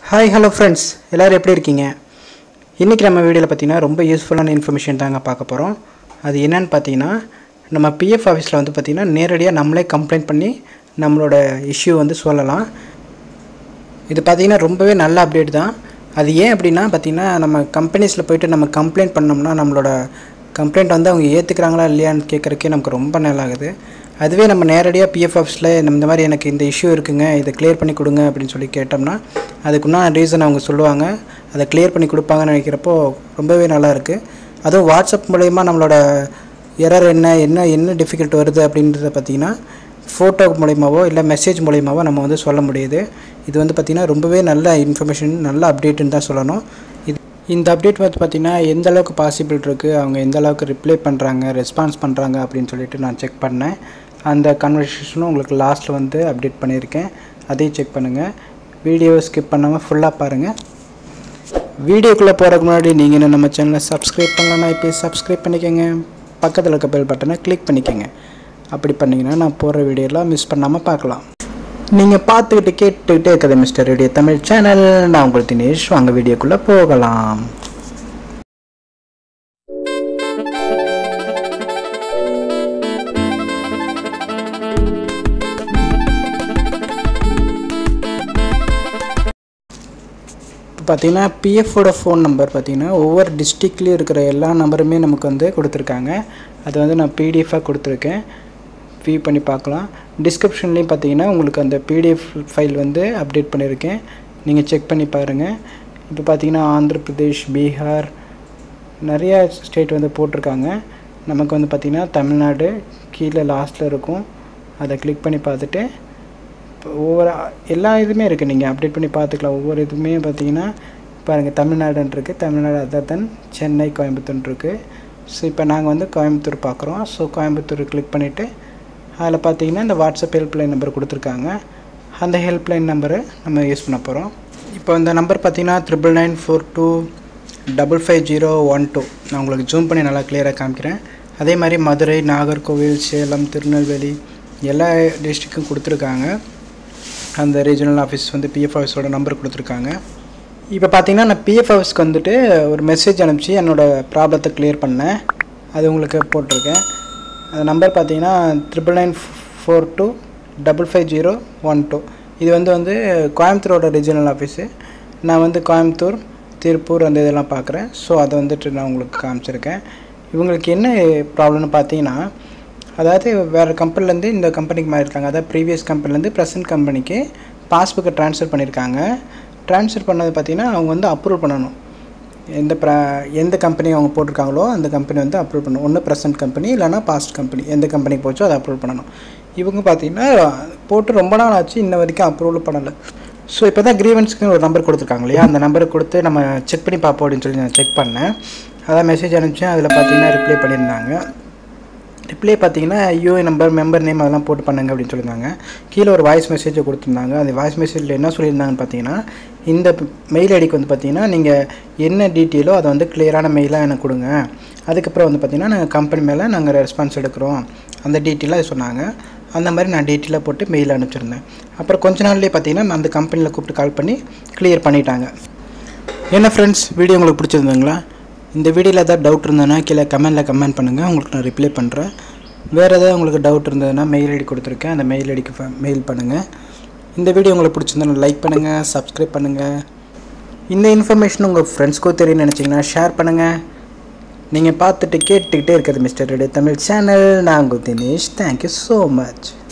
hi hello friends எல்லோரும் எப்படி இருக்கீங்க இன்றைக்கி நம்ம வீடியோவில் பார்த்தீங்கன்னா ரொம்ப யூஸ்ஃபுல்லான இன்ஃபர்மேஷன் தாங்க பார்க்க போகிறோம் அது என்னன்னு பார்த்தீங்கன்னா நம்ம பிஎஃப் ஆஃபீஸில் வந்து பார்த்திங்கன்னா நேரடியாக நம்மளே கம்ப்ளைண்ட் பண்ணி நம்மளோட இஷ்யூ வந்து சொல்லலாம் இது பார்த்திங்கன்னா ரொம்பவே நல்ல அப்டேட் தான் அது ஏன் அப்படின்னா பார்த்திங்கன்னா நம்ம கம்பெனிஸில் போயிட்டு நம்ம கம்ப்ளைண்ட் பண்ணோம்னா நம்மளோட கம்ப்ளைண்ட் வந்து அவங்க ஏற்றுக்கிறாங்களா இல்லையான்னு கேட்குறக்கே நமக்கு ரொம்ப நல்லாகுது அதுவே நம்ம நேரடியாக பிஎஃப் ஆஃபீஸில் இந்த மாதிரி எனக்கு இந்த இஷ்யூ இருக்குங்க இதை கிளியர் பண்ணி கொடுங்க அப்படின்னு சொல்லி கேட்டோம்னா அதுக்குண்டான ரீசன் அவங்க சொல்லுவாங்க அதை கிளியர் பண்ணி கொடுப்பாங்கன்னு நினைக்கிறப்போ ரொம்பவே நல்லா இருக்குது அதுவும் வாட்ஸ்அப் மூலயமா நம்மளோட எரர் என்ன என்ன என்ன டிஃபிகல்ட் வருது அப்படின்றத பார்த்திங்கன்னா ஃபோட்டோ மூலியமாவோ இல்லை மெசேஜ் மூலியமாவோ நம்ம வந்து சொல்ல முடியுது இது வந்து பார்த்திங்கன்னா ரொம்பவே நல்ல இன்ஃபர்மேஷன் நல்ல அப்டேட்டுன்னு தான் சொல்லணும் இது இந்த அப்டேட் வந்து பார்த்திங்கன்னா எந்த அளவுக்கு பாசிபிள் இருக்குது அவங்க எந்த அளவுக்கு ரிப்ளை பண்ணுறாங்க ரெஸ்பான்ஸ் பண்ணுறாங்க அப்படின்னு சொல்லிட்டு நான் செக் பண்ணேன் அந்த கன்வர்சேஷனும் உங்களுக்கு லாஸ்ட்டில் வந்து அப்டேட் பண்ணியிருக்கேன் அதையும் செக் பண்ணுங்கள் வீடியோவை ஸ்கிப் பண்ணாமல் ஃபுல்லாக பாருங்கள் வீடியோக்குள்ளே போகிறதுக்கு முன்னாடி நீங்கள் இன்னும் நம்ம சேனலை சப்ஸ்கிரைப் பண்ணலன்னா இப்போ சப்ஸ்கிரைப் பண்ணிக்கோங்க பக்கத்தில் இருக்க பெல் பட்டனை கிளிக் பண்ணிக்கோங்க அப்படி பண்ணிங்கன்னா நான் போகிற வீடியோலாம் மிஸ் பண்ணாமல் பார்க்கலாம் நீங்கள் பார்த்துக்கிட்டு கேட்டுக்கிட்டே இருக்கிறது மிஸ்டர் ரேடியோ தமிழ் சேனல் நான் உங்களுக்கு தினேஷ் வாங்க வீடியோக்குள்ளே போகலாம் இப்போ பார்த்தீங்கன்னா பிஎஃபோட ஃபோன் நம்பர் பார்த்தீங்கன்னா ஒவ்வொரு டிஸ்ட்ரிக்ட்லேயும் இருக்கிற எல்லா நம்பருமே நமக்கு வந்து கொடுத்துருக்காங்க அது வந்து நான் பிடிஎஃபாக கொடுத்துருக்கேன் வியூ பண்ணி பார்க்கலாம் டிஸ்கிரிப்ஷன்லேயும் பார்த்தீங்கன்னா உங்களுக்கு அந்த பிடிஎஃப் ஃபைல் வந்து அப்டேட் பண்ணியிருக்கேன் நீங்கள் செக் பண்ணி பாருங்கள் இப்போ பார்த்தீங்கன்னா ஆந்திர பிரதேஷ் பீகார் நிறையா ஸ்டேட் வந்து போட்டிருக்காங்க நமக்கு வந்து பார்த்திங்கன்னா தமிழ்நாடு கீழே லாஸ்ட்டில் இருக்கும் அதை கிளிக் பண்ணி பார்த்துட்டு இப்போ ஒவ்வொரு எல்லா இதுவுமே இருக்குது நீங்கள் அப்டேட் பண்ணி பார்த்துக்கலாம் ஒவ்வொரு இதுவுமே பார்த்தீங்கன்னா பாருங்கள் தமிழ்நாடுன்னு இருக்குது தமிழ்நாடு அதர் தென் சென்னை கோயம்புத்தூர் இருக்குது ஸோ இப்போ நாங்கள் வந்து கோயம்புத்தூர் பார்க்குறோம் ஸோ கோயம்புத்தூர் கிளிக் பண்ணிவிட்டு அதில் பார்த்தீங்கன்னா இந்த வாட்ஸ்அப் ஹெல்ப்லைன் நம்பர் கொடுத்துருக்காங்க அந்த ஹெல்ப்லைன் நம்பரை நம்ம யூஸ் பண்ண போகிறோம் இப்போ இந்த நம்பர் பார்த்தீங்கன்னா triple nine four two double five zero one two நான் உங்களுக்கு ஜூம் பண்ணி நல்லா கிளியராக காமிக்கிறேன் அதே மாதிரி மதுரை நாகர்கோவில் சேலம் திருநெல்வேலி எல்லா டிஸ்ட்ரிக்கும் கொடுத்துருக்காங்க அந்த ரீஜனல் ஆஃபீஸ் வந்து பிஎஃப் ஆஃபீஸோட நம்பர் கொடுத்துருக்காங்க இப்போ பார்த்தீங்கன்னா நான் பிஎஃப் ஆஃபீஸ்க்கு வந்துட்டு ஒரு மெசேஜ் அனுப்பிச்சு என்னோடய ப்ராப்ளத்தை க்ளியர் பண்ணேன் அது உங்களுக்கு போட்டிருக்கேன் அந்த நம்பர் பார்த்தீங்கன்னா triple nine four two double five zero one two இது வந்து வந்து கோயம்புத்தூரோட ரீஜனல் ஆஃபீஸு நான் வந்து கோயம்புத்தூர் திருப்பூர் அந்த இதெல்லாம் பார்க்குறேன் ஸோ அதை வந்துட்டு நான் உங்களுக்கு காமிச்சிருக்கேன் இவங்களுக்கு என்ன ப்ராப்ளம்னு பார்த்தீங்கன்னா அதாவது வேறு கம்பெனிலேருந்து இந்த கம்பெனிக்கு மாறியிருக்காங்க அதாவது ப்ரீவியஸ் கம்பெனிலேருந்து ப்ரெசன்ட் கம்பெனிக்கு பாஸ்புக்கை ட்ரான்ஸ்ஃபர் பண்ணியிருக்காங்க ட்ரான்ஸ்ஃபர் பண்ணது பார்த்திங்கன்னா அவங்க வந்து அப்ரூவ் பண்ணணும் எந்த ப்ர எந்த கம்பெனி அவங்க போட்டிருக்காங்களோ அந்த கம்பெனி வந்து அப்ரூவ் பண்ணணும் ஒன்று ப்ரெசன்ட் கம்பெனி இல்லைனா பாஸ்ட் கம்பெனி எந்த கம்பெனிக்கு போச்சோ அதை அப்ரூவ் பண்ணணும் இவங்க பார்த்திங்கன்னா போட்டு ரொம்ப நாள் ஆச்சு இன்ன வரைக்கும் அப்ரூவல் பண்ணலை ஸோ இப்போ தான் க்ரீவன்ஸ்க்கு ஒரு நம்பர் கொடுத்துருக்காங்க இல்லையா அந்த நம்பரை கொடுத்து நம்ம செக் பண்ணி பார்ப்போம் அப்படின்னு சொல்லி நான் செக் பண்ணேன் அதான் மெசேஜ் அனுப்பிச்சேன் அதில் பார்த்தீங்கன்னா ரிப்ளை பண்ணியிருந்தாங்க ரிப்ளை பார்த்தீங்கன்னா யூஏ நம்பர் மெம்பர் நேம் அதெல்லாம் போட்டு பண்ணுங்க அப்படின்னு சொல்லியிருந்தாங்க கீழே ஒரு வாய்ஸ் மெசேஜை கொடுத்துருந்தாங்க அந்த வாய்ஸ் மெசேஜில் என்ன சொல்லியிருந்தாங்கன்னு பார்த்தீங்கன்னா இந்த மெயில் ஐடிக்கு வந்து பார்த்தீங்கன்னா நீங்கள் என்ன டீட்டெயிலோ அதை வந்து கிளியரான மெயிலாக எனக்கு கொடுங்க அதுக்கப்புறம் வந்து பார்த்தீங்கன்னா நாங்கள் கம்பெனி மேலே நாங்கள் ரெஸ்பான்ஸ் எடுக்கிறோம் அந்த டீட்டெயிலாக சொன்னாங்க அந்த மாதிரி நான் டீட்டெயிலாக போட்டு மெயில் அனுப்பிச்சிருந்தேன் அப்புறம் கொஞ்ச நாள்லேயே பார்த்தீங்கன்னா அந்த கம்பெனியில் கூப்பிட்டு கால் பண்ணி கிளியர் பண்ணிட்டாங்க என்ன ஃப்ரெண்ட்ஸ் வீடியோ உங்களுக்கு பிடிச்சிருந்துங்களா இந்த வீடியோவில் ஏதாவது டவுட் இருந்ததுன்னா கீழே கமெண்டில் கமெண்ட் பண்ணுங்கள் உங்களுக்கு நான் ரிப்ளை பண்ணுறேன் வேறு ஏதாவது உங்களுக்கு டவுட் இருந்ததுன்னா மெயில் ஐடி கொடுத்துருக்கேன் அந்த மெயில் ஐடிக்கு மெயில் பண்ணுங்கள் இந்த வீடியோ உங்களுக்கு பிடிச்சிருந்தா லைக் பண்ணுங்கள் சப்ஸ்கிரைப் பண்ணுங்கள் இந்த இன்ஃபர்மேஷன் உங்கள் ஃப்ரெண்ட்ஸ்க்கும் தெரியும் நினச்சிங்கன்னா ஷேர் பண்ணுங்கள் நீங்கள் பார்த்துட்டு கேட்டுக்கிட்டே இருக்கிறது மிஸ்டர் ரெடி தமிழ் சேனல் நான் உங்கள் தினேஷ் தேங்க்யூ ஸோ மச்